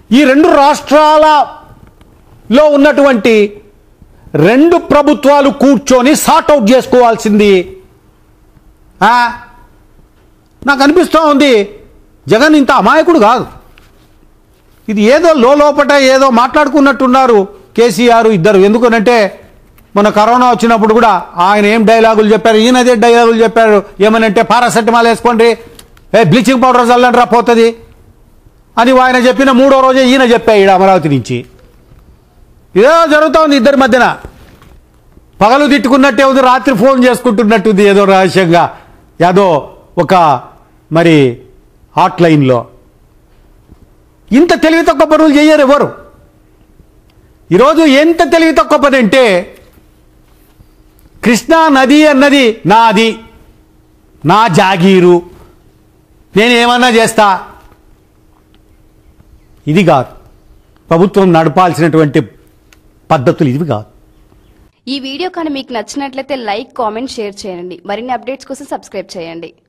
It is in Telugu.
ఈ రెండు రాష్ట్రాలలో ఉన్నటువంటి రెండు ప్రభుత్వాలు కూర్చొని సార్ట్అవుట్ చేసుకోవాల్సింది ఆ? నాకు అనిపిస్తూ ఉంది జగన్ ఇంత అమాయకుడు కాదు ఇది ఏదో లోపట ఏదో మాట్లాడుకున్నట్టున్నారు కేసీఆర్ ఇద్దరు ఎందుకనంటే మన కరోనా వచ్చినప్పుడు కూడా ఆయన ఏం డైలాగులు చెప్పారు ఈయన అదే డైలాగులు చెప్పారు ఏమనంటే పారాసెటమాల్ వేసుకోండి ఏ బ్లీచింగ్ పౌడర్ చల్లండి రా పోతుంది అని ఆయన చెప్పిన మూడో రోజే ఈయన చెప్పాడు ఈడ అమరావతి నుంచి ఇదే జరుగుతూ ఉంది ఇద్దరి మధ్యన పగలు తిట్టుకున్నట్టే ఉంది రాత్రి ఫోన్ చేసుకుంటున్నట్టుంది ఏదో రహస్యంగా ఏదో ఒక మరి హాట్ లైన్లో ఇంత తెలివి తక్కువ పనులు చెయ్యరు ఎవరు ఈరోజు ఎంత తెలివి తక్కువ పని అంటే కృష్ణా నది అన్నది నాది నా జాగీరు నేనేమన్నా చేస్తా ఇది కాదు ప్రభుత్వం నడపాల్సినటువంటి పద్ధతులు ఇవి కాదు ఈ వీడియో కానీ మీకు నచ్చినట్లయితే లైక్ కామెంట్ షేర్ చేయండి మరిన్ని అప్డేట్స్ కోసం సబ్స్క్రైబ్ చేయండి